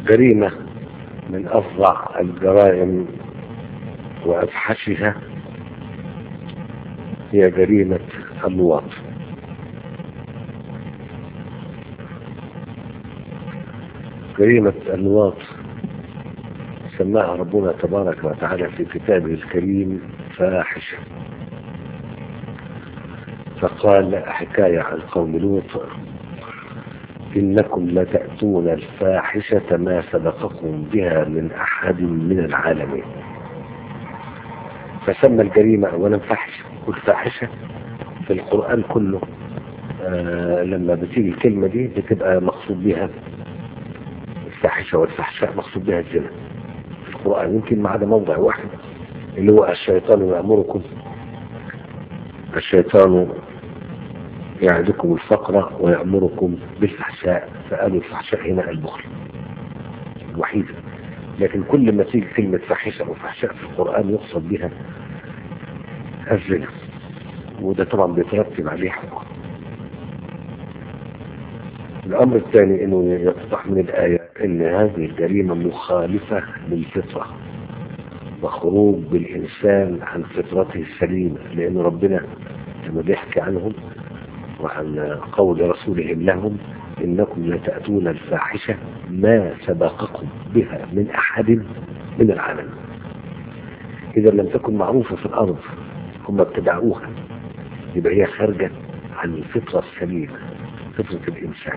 جريمة من أفظع الجرائم وأفحشها هي جريمة اللواط جريمة اللواط سماها ربنا تبارك وتعالى في كتابه الكريم فاحشة فقال حكاية عن قوم لوط إنكم لتأتون الفاحشة ما سبقكم بها من أحد من العالمين فسمى الجريمة أولا فاحشة والفاحشة في القرآن كله آه لما بتيجي الكلمة دي بتبقى مقصود بها الفاحشة والفحشاء مقصود بها الزنا في القرآن يمكن ما عدا موضع واحد اللي هو الشيطان يأمركم الشيطان يعدكم الفقر ويأمركم بالفحشاء فقالوا الفحشاء هنا البخل الوحيدة لكن كل ما تيجي كلمة فاحشة أو فحشاء في القرآن يقصد بها الزنا وده طبعا بيترتب عليه حكم الأمر الثاني أنه يتضح من الآية أن هذه الجريمة مخالفة للفطرة وخروج بالإنسان عن فطرته السليمة لأن ربنا لما بيحكي عنهم وعن قول رسولهم لهم إنكم لتأتون الفاحشة ما سبقكم بها من أحد من العالم إذا لم تكن معروفة في الأرض هم ابتدعوها يبقى هي خارجة عن الفطرة السليمة فطرة الإنسان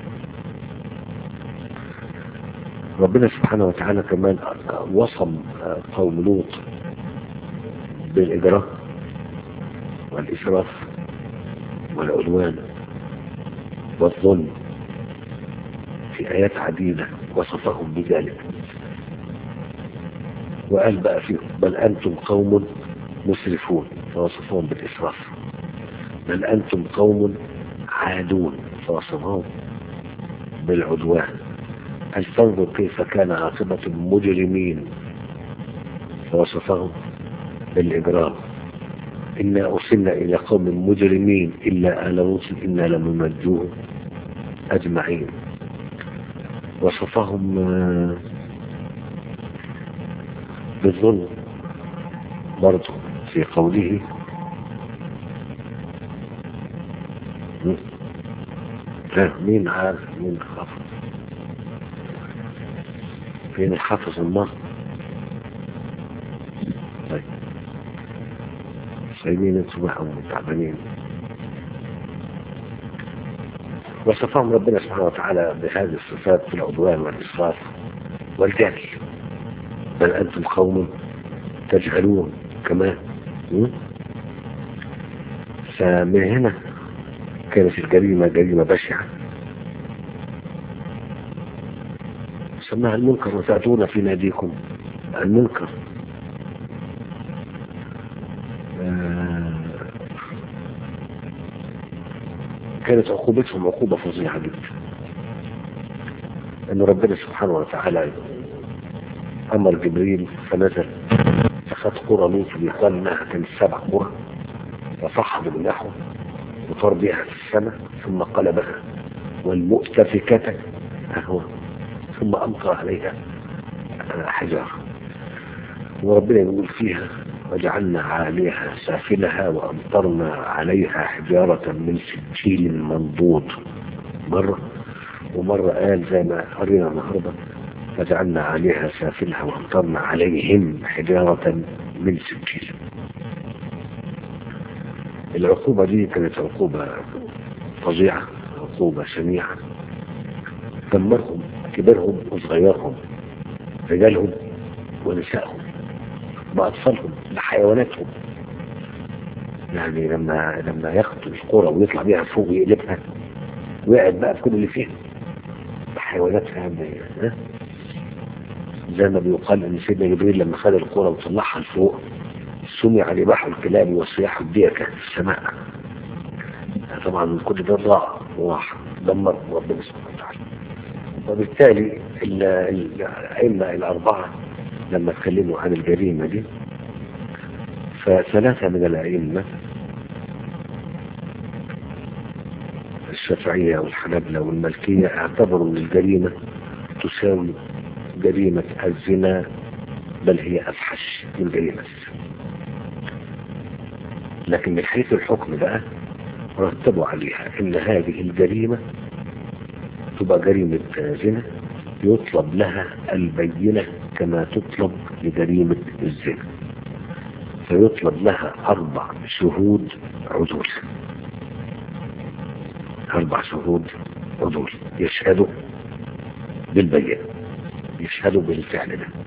ربنا سبحانه وتعالى كمان وصم قوم لوط بالإجراء والإسراف والعدوان والظلم في آيات عديدة وصفهم بذلك وقال بقى فيهم بل أنتم قوم مسرفون فوصفهم بالإسراف بل أنتم قوم عادون فوصفهم بالعدوان هل تنظر كيف كان عاقبة المجرمين فوصفهم بالإجرام إنا أرسلنا إلى قوم مجرمين إلا آل لوط إنا لمنجوهم أجمعين وصفهم بالظلم برضه في قوله لا مين عارف مين حافظ فين حافظ المرض طيب سايبين انتوا بقى تعبانين وصفهم ربنا سبحانه وتعالى بهذه الصفات في العدوان والإسراف والجهل بل أنتم قوم تجهلون كمان فمن هنا كانت الجريمة جريمة بشعة سماها المنكر وتأتون في ناديكم المنكر كانت عقوبتهم عقوبة فظيعة جدا أن ربنا سبحانه وتعالى أمر جبريل فنزل فخد قرى لوط يقال إنها كانت سبع قرى فصحب النحو وطار بها في السماء ثم قلبها والمؤتفكة أهوى ثم أمطر عليها حجارة وربنا يقول فيها وجعلنا عليها سافلها وأمطرنا عليها حجارة من سجيل منضود مرة ومرة قال زي ما قرينا النهاردة فجعلنا عليها سافلها وأمطرنا عليهم حجارة من سجيل العقوبة دي كانت عقوبة فظيعة عقوبة شنيعة دمرهم كبرهم وصغيرهم رجالهم ونسائهم بأطفالهم بحيواناتهم يعني لما لما ياخد القرى ويطلع بيها فوق ويقلبها ويقعد بقى في كل اللي فيها بحيواناتها ها زي ما بيقال ان سيدنا جبريل لما خد القرى وطلعها لفوق سمع رباح الكلاب والصياح الديكة في السماء طبعا كل ده ضاع وراح دمر ربنا سبحانه وتعالى وبالتالي الأئمة الأربعة لما اتكلموا عن الجريمة دي فثلاثة من الأئمة الشافعية والحنابلة والمالكية اعتبروا ان الجريمة تساوي جريمة الزنا بل هي أفحش من جريمة الزنا لكن من حيث الحكم بقى رتبوا عليها ان هذه الجريمة تبقى جريمة زنا يطلب لها البينة كما تطلب لجريمة الزنا فيطلب لها أربع شهود عدول أربع شهود عدول يشهدوا بالبينة يشهدوا بالفعل ده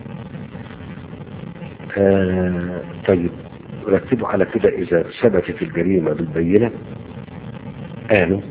آه طيب رتبوا على كده إذا ثبتت الجريمة بالبينة قالوا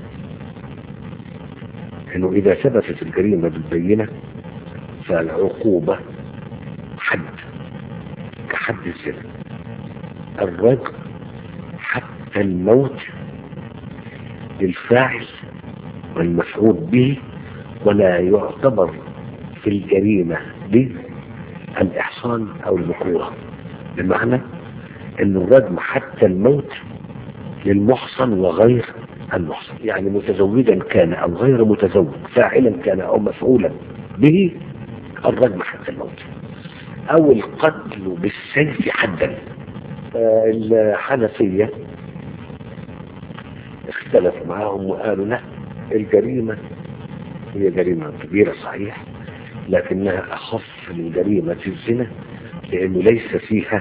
إنه إذا ثبتت الجريمة بالبينة فالعقوبة حد كحد الزنا الرجل حتى الموت للفاعل والمفعول به ولا يعتبر في الجريمة دي الإحصان أو الذكورة بمعنى أن الرجم حتى الموت للمحصن وغير المحصن يعني متزوجا كان أو غير متزوج فاعلا كان أو مفعولا به الرجم حتى الموت أو القتل بالسيف حدا الحنفية اختلفوا معاهم وقالوا لا الجريمة هي جريمة كبيرة صحيح لكنها أخف من جريمة الزنا لأنه ليس فيها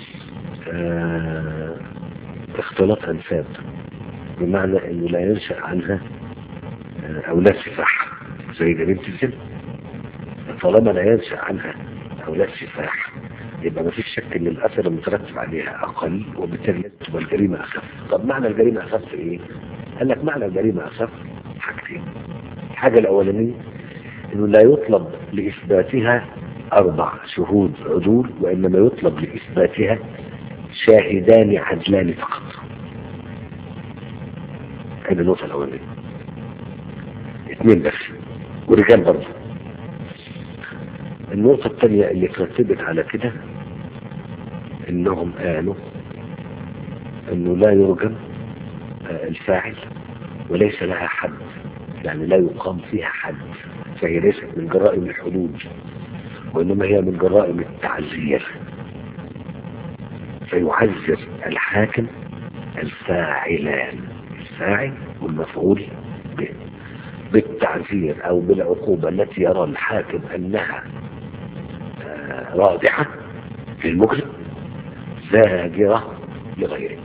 اه اختلاط أنساب بمعنى أنه لا ينشأ عنها اه أولاد سفاح زي جريمة الزنا طالما لا ينشأ عنها أولاد سفاح يبقى ما فيش شك ان الاثر المترتب عليها اقل وبالتالي تبقى الجريمه اخف طب معنى الجريمه اخف ايه قال لك معنى الجريمه اخف حاجتين الحاجه الاولانيه انه لا يطلب لاثباتها اربع شهود عدول وانما يطلب لاثباتها شاهدان عدلان فقط هذه النقطه الاولانيه اثنين بس ورجال برضه النقطة الثانية اللي ترتبت على كده انهم قالوا انه لا يرجم الفاعل وليس لها حد يعني لا يقام فيها حد فهي ليست من جرائم الحدود وانما هي من جرائم التعزير فيعزر الحاكم الفاعلان الفاعل والمفعول به بالتعزير او بالعقوبة التي يرى الحاكم انها رادعة للمجرم زاجرة لغيره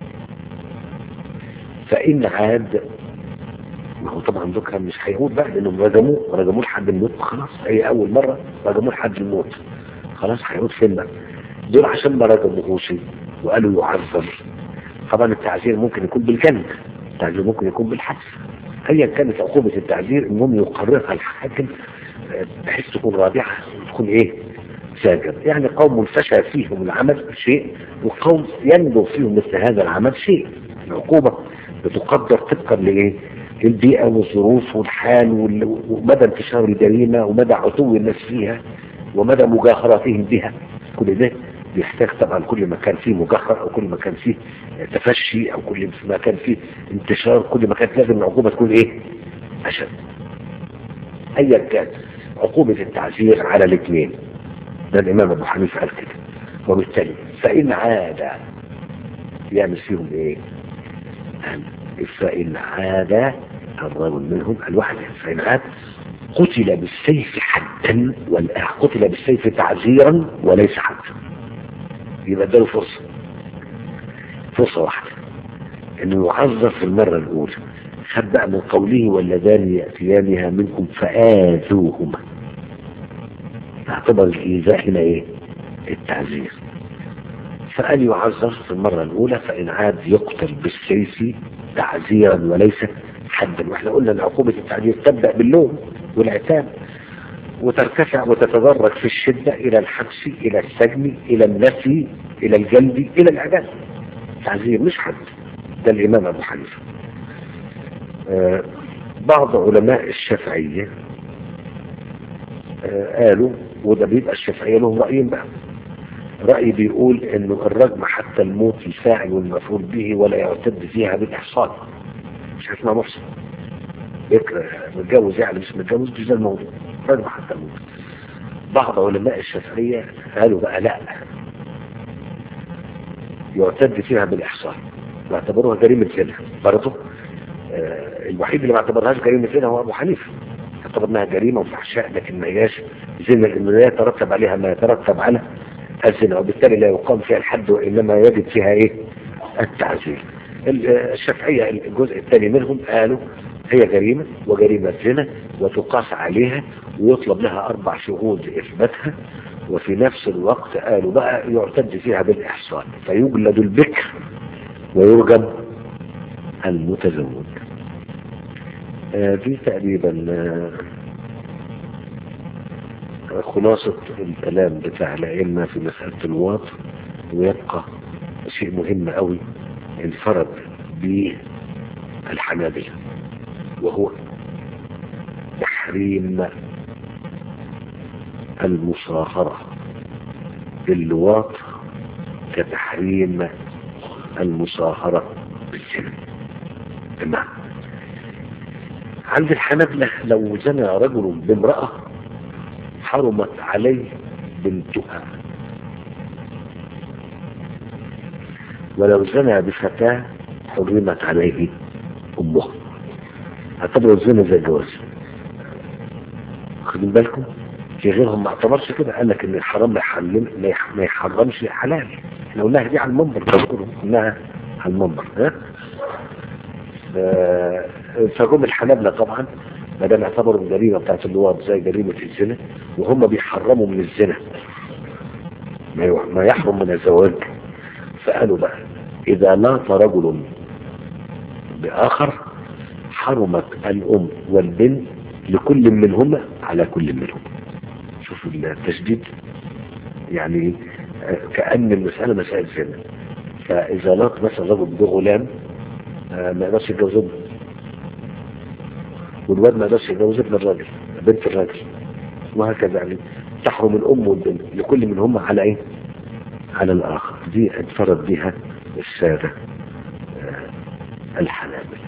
فإن عاد ما هو طبعا دوكا مش هيموت بقى لانهم رجموه رجموه لحد الموت خلاص هي اول مرة رجموه لحد الموت خلاص هيموت فين بقى دول عشان ما رجموهوش وقالوا يعذر طبعا التعذير ممكن يكون بالجنة التعذير ممكن يكون بالحبس ايا كانت عقوبة التعذير المهم يقررها الحاكم بحيث تكون رادعة تكون ايه ساجر يعني قوم فشى فيهم العمل شيء وقوم ينبغ فيهم مثل هذا العمل شيء العقوبة بتقدر طبقا لايه البيئة والظروف والحال ومدى انتشار الجريمة ومدى عتو الناس فيها ومدى مجاهراتهم بها كل ده بيحتاج طبعا كل ما كان فيه مجاهرة او كل ما كان فيه تفشي او كل ما كان فيه انتشار كل ما كانت لازم العقوبة تكون ايه اشد ايا كان عقوبة التعزير على الاثنين ده الامام ابو حنيفه قال كده وبالتالي فان عاد يعمل فيهم ايه فان عاد الرجل منهم الواحد فان عاد قتل بالسيف حدا قتل بالسيف تعزيرا وليس حدا يبقى اداله فرصه فرصه واحده انه يعذر في المره الاولى خد بقى من قوله واللذان ياتيانها منكم فاذوهما تعتبر الإيذاء هنا إيه التعزير فقال يعذر في المرة الأولى فإن عاد يقتل بالسيف تعزيرا وليس حدا واحنا قلنا ان عقوبة التعزير تبدأ باللوم والعتاب وترتفع وتتدرج في الشدة إلى الحبس إلى السجن إلى النفي إلى الجلد إلى الإعدام تعزير مش حد ده الإمام أبو حنيفة آه بعض علماء الشافعية آه قالوا وده بيبقى الشافعية لهم رأيين بقى رأي بيقول انه الرجم حتى الموت الفاعل والمفعول به ولا يعتد فيها بالإحصان مش هتسمع محسن بكر متجوز يعني مش متجوز مش ده الموضوع رجم حتى الموت بعض علماء الشافعية قالوا بقى لا يعتد فيها بالإحصان واعتبروها جريمة زنا برضه آه الوحيد اللي ما اعتبرهاش جريمة زنا هو أبو حنيفة اعتبر انها جريمة وفحشاء لكن ما هياش زنا لأنه لا يترتب عليها ما يترتب على الزنا وبالتالي لا يقام فيها الحد وإنما يجب فيها إيه التعزير الشافعية الجزء الثاني منهم قالوا هي جريمة وجريمة زنا وتقاس عليها ويطلب لها أربع شهود إثباتها وفي نفس الوقت قالوا بقى يعتد فيها بالإحصان فيجلد البكر ويرجم المتزوج آه دي تقريبا آه خلاصة الكلام بتاع العلم في مسألة الواط ويبقى شيء مهم قوي انفرد بالحنابلة وهو تحريم المصاهرة باللواط كتحريم المصاهرة بالزنا بمعنى عند الحنابلة لو زنى رجل بامرأة حرمت عليه بنتها ولو زنى بفتاة حرمت عليه أمه اعتبروا الزنا زي الجواز خدين بالكم في غيرهم ما اعتبرش كده قال لك ان الحرام ما يحلم ما يحرمش الحلال احنا قلناها دي على المنبر تذكروا قلناها على المنبر ها فجم الحنابلة طبعا ما دام اعتبروا الجريمة بتاعت اللواط زي جريمة الزنا وهم بيحرموا من الزنا ما يحرم من الزواج فقالوا بقى إذا لاط رجل بآخر حرمت الأم والبنت لكل منهما على كل منهم شوفوا التشديد يعني كأن المسألة مسألة زنا فإذا لاط مثلا رجل بغلام ما يقدرش يتجوز ابنه والواد ما يقدرش يتجوز ابن الراجل بنت الراجل وهكذا يعني تحرم الأم والبنت لكل منهما على إيه؟ على الآخر دي انفرد بها السادة الحنابل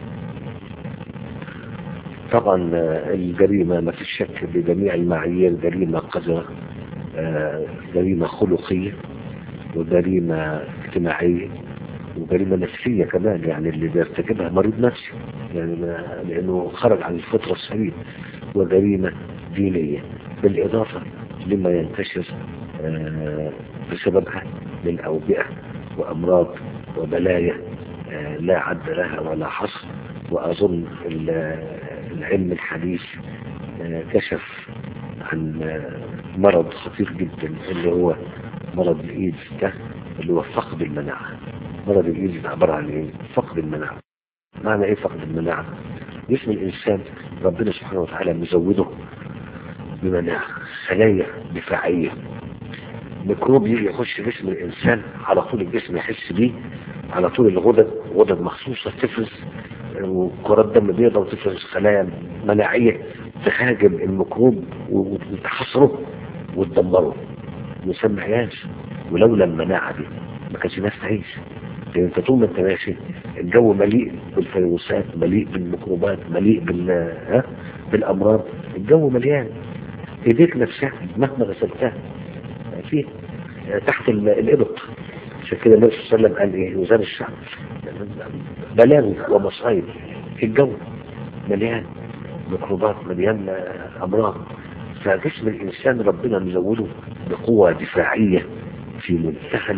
طبعا الجريمة ما في شك بجميع المعايير جريمة قذرة جريمة خلقية وجريمة اجتماعية وجريمة نفسية كمان يعني اللي بيرتكبها مريض نفسي يعني لأنه خرج عن الفطرة السليمة وجريمة دينية بالإضافة لما ينتشر بسببها من أوبئة وأمراض وبلايا لا عد لها ولا حصر وأظن العلم الحديث كشف عن مرض خطير جدا اللي هو مرض الإيدز ده اللي هو فقد المناعة مرض الإيدز عبارة عن إيه؟ فقد المناعة معنى إيه فقد المناعة؟ جسم الإنسان ربنا سبحانه وتعالى مزوده بمناعة خلايا دفاعية ميكروب يجي يخش جسم الإنسان على طول الجسم يحس بيه على طول الغدد غدد مخصوصة تفرز وكرات دم بيضاء وتفرز خلايا مناعية تهاجم الميكروب وتحصره وتدمره مسمعياش ولولا المناعة دي ما كانش الناس تعيش لان انت طول ما انت ماشي الجو مليء بالفيروسات مليء بالميكروبات مليء بال ها بالامراض الجو مليان ايديك نفسها مهما غسلتها فيه تحت الابط عشان كده النبي صلى الله عليه وسلم قال ايه وزان الشعب بلاوي ومصايب في الجو مليان ميكروبات مليان امراض فجسم الانسان ربنا مزوده بقوة دفاعية في منتهى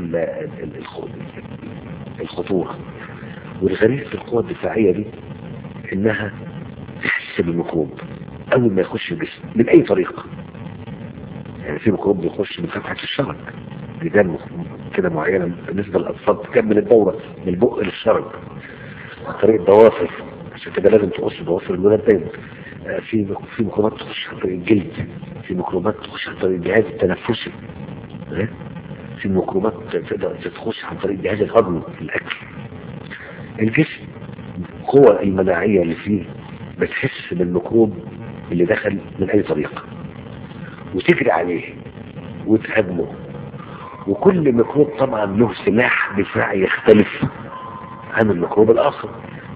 الخطورة والغريب في القوة الدفاعية دي انها تحس بالميكروب اول ما يخش الجسم من اي طريقة يعني في ميكروب بيخش من فتحة الشرج لجان كده معينة بالنسبة للأطفال تكمل الدورة من البق للشرج عن طريق الضوافر عشان كده لازم تقص ضوافر الولاد دايما في في ميكروبات تخش عن طريق الجلد في ميكروبات تخش عن طريق الجهاز التنفسي في ميكروبات تقدر تخش عن طريق الجهاز الهضمي في الأكل الجسم القوة المناعية اللي فيه بتحس بالميكروب اللي دخل من أي طريقة وتجري عليه وتهاجمه وكل ميكروب طبعا له سلاح دفاعي يختلف عن الميكروب الآخر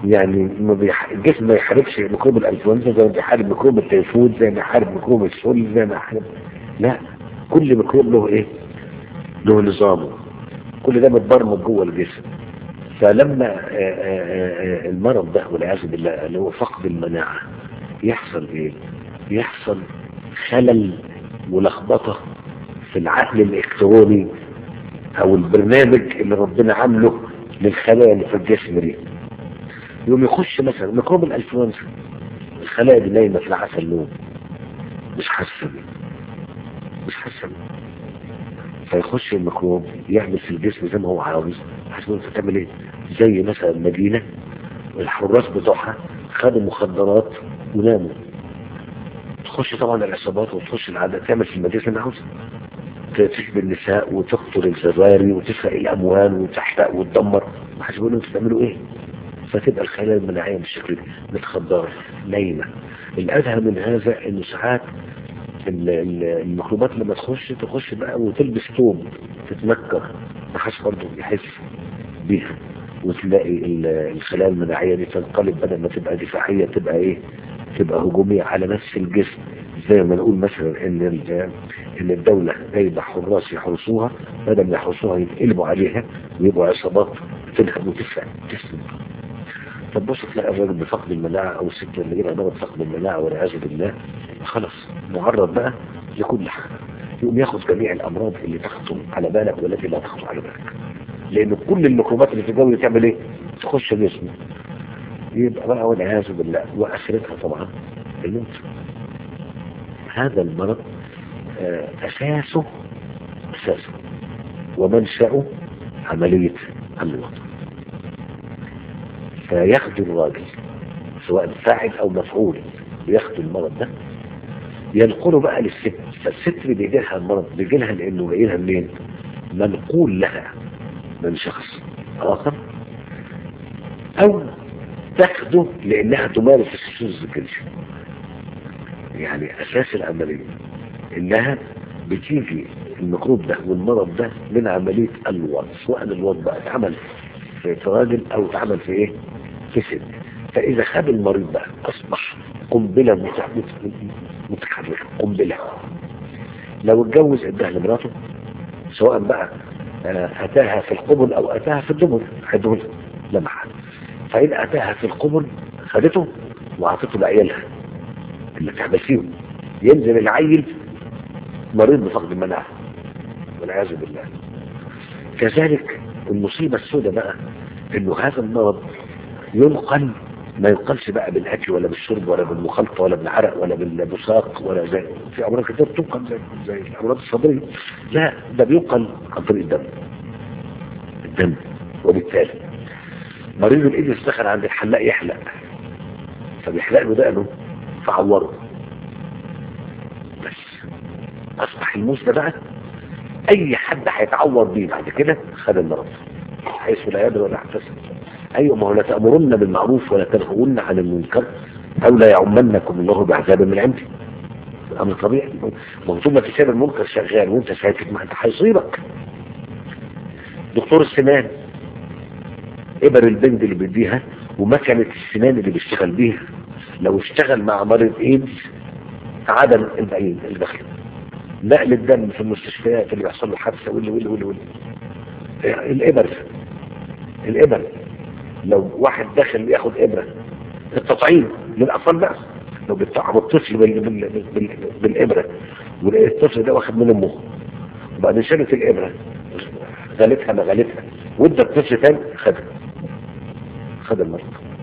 يعني ما بيح... الجسم ما يحاربش ميكروب الانفلونزا زي ما بيحارب ميكروب التيفود زي ما يحارب ميكروب السل زي ما يحارب لا كل ميكروب له ايه له نظامه كل ده متبرمج جوه الجسم فلما آآ آآ المرض ده والعياذ بالله اللي هو فقد المناعة يحصل ايه يحصل خلل ولخبطة في العقل الالكتروني او البرنامج اللي ربنا عامله للخلايا اللي في الجسم دي يوم يخش مثلا ميكروب الانفلونزا الخلايا دي نايمه في العسل نوم مش حاسه بيه مش حاسه بيه فيخش الميكروب يعمل في الجسم زي ما هو عاوز حاسس انت تعمل ايه زي مثلا مدينه الحراس بتوعها خدوا مخدرات وناموا تخش طبعا العصابات وتخش العادة تعمل في المدينه اللي عاوزها تشبه النساء وتقتل الزراري وتسرق الاموال وتحرق وتدمر ما حدش بيقول لهم بتعملوا ايه فتبقى الخلايا المناعيه بالشكل ده متخدره نايمه الادهى من هذا انه ساعات الميكروبات لما تخش تخش بقى وتلبس ثوب تتنكر ما حدش برضه يحس بيها وتلاقي الخلايا المناعيه دي تنقلب بدل ما تبقى دفاعيه تبقى ايه تبقى هجوميه على نفس الجسم زي ما نقول مثلا ان ان الدولة جايبة حراس يحرسوها بدل ما يحرسوها يتقلبوا عليها ويبقوا عصابات تنهب وتسرق تسلم طب بص تلاقي الراجل بفقد المناعة او الست اللي جايبها مرض فقد المناعة والعياذ بالله خلاص معرض بقى لكل حاجة يقوم ياخد جميع الامراض اللي تخطر على بالك والتي لا تخطر على بالك لان كل الميكروبات اللي في الجو تعمل ايه؟ تخش جسمه يبقى بقى والعياذ بالله واخرتها طبعا الموت هذا المرض أساسه أساسه ومنشأه عملية الوضع فياخد الراجل سواء فاعل أو مفعول ياخد المرض ده ينقله بقى للست فالست اللي بيجي لها المرض بيجي لها لأنه جاي لها منين؟ منقول لها من شخص آخر أو تاخده لأنها تمارس الشذوذ الجنسي يعني أساس العملية إنها بتيجي الميكروب ده والمرض ده من عملية الوضع سواء الوضع بقى اتعمل في راجل أو اتعمل في إيه؟ في ست فإذا خد المريض بقى أصبح قنبلة متحركة قنبلة لو اتجوز اداها لمراته سواء بقى أتاها في القبل أو أتاها في الدبر هدول لما حد فإن أتاها في القبل خدته وعطته لعيالها اللي تعمل فيهم ينزل العيل مريض بفقد المناعة والعياذ بالله كذلك المصيبة السوداء بقى انه هذا المرض ينقل ما ينقلش بقى بالاكل ولا بالشرب ولا بالمخالطه ولا بالعرق ولا بالبصاق ولا زي في امراض كتير تنقل زي, زي الامراض الصدريه لا ده بينقل عن طريق الدم الدم وبالتالي مريض الايدز دخل عند الحلاق يحلق فبيحلق له دقنه فعوره بس اصبح الموس ده بقى اي حد هيتعور بيه بعد كده خد المرض حيث لا يدري ولا يحتسب ايوه ما هو لا تامرن بالمعروف ولا تنهون عن المنكر او لا يعمنكم الله بعذاب من عنده امر طبيعي ما طول ما تسيب المنكر شغال وانت ساكت ما انت هيصيبك دكتور السنان ابر البند اللي بيديها ومكنه السنان اللي بيشتغل بيها لو اشتغل مع مريض ايدز عدم البعيد الدخل نقل الدم في المستشفيات اللي بيحصل له حادثه واللي واللي واللي واللي الابر الابر لو واحد داخل ياخد ابره التطعيم للاطفال بقى لو بيطعم الطفل بال... بال... بال... بالابره والطفل ده واخد من امه وبعدين شالت الابره غلتها ما غلتها وادى الطفل تاني خدها خد المرض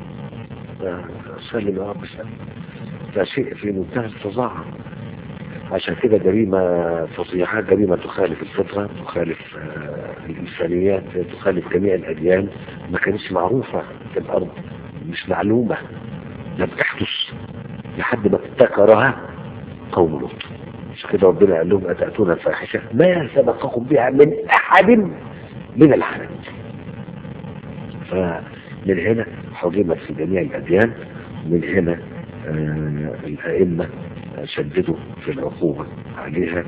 سلم يا رب سلم ده شيء في منتهى الفظاعه عشان كده جريمة فظيعة جريمة تخالف الفطرة تخالف آه الإنسانيات تخالف جميع الأديان ما كانتش معروفة في الأرض مش معلومة لم تحدث لحد ما ابتكرها قوم لوط عشان كده ربنا قال لهم أتأتون الفاحشة ما سبقكم بها من أحد من العالمين فمن هنا حرمت في جميع الأديان من هنا آه الأئمة شددوا في العقوبة عليها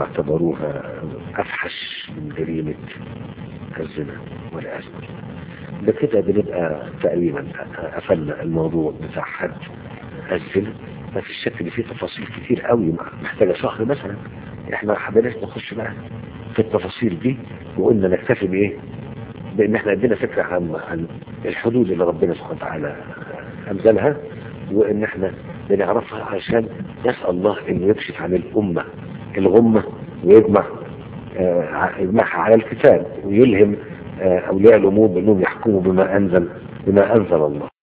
واعتبروها أفحش من جريمة الزنا والعياذ بكده بنبقى تقريبا قفلنا الموضوع بتاع حد الزنا ما في الشك ان في تفاصيل كتير قوي محتاجه شهر مثلا احنا ما حبيناش نخش بقى في التفاصيل دي وقلنا نكتفي بايه؟ بان احنا عندنا فكره عن عن الحدود اللي ربنا سبحانه وتعالى انزلها وان احنا بنعرفها عشان نسال الله انه يكشف عن الامه الغمه ويجمع آه يجمعها على الكتاب ويلهم آه اولياء الامور بانهم يحكموا بما انزل بما انزل الله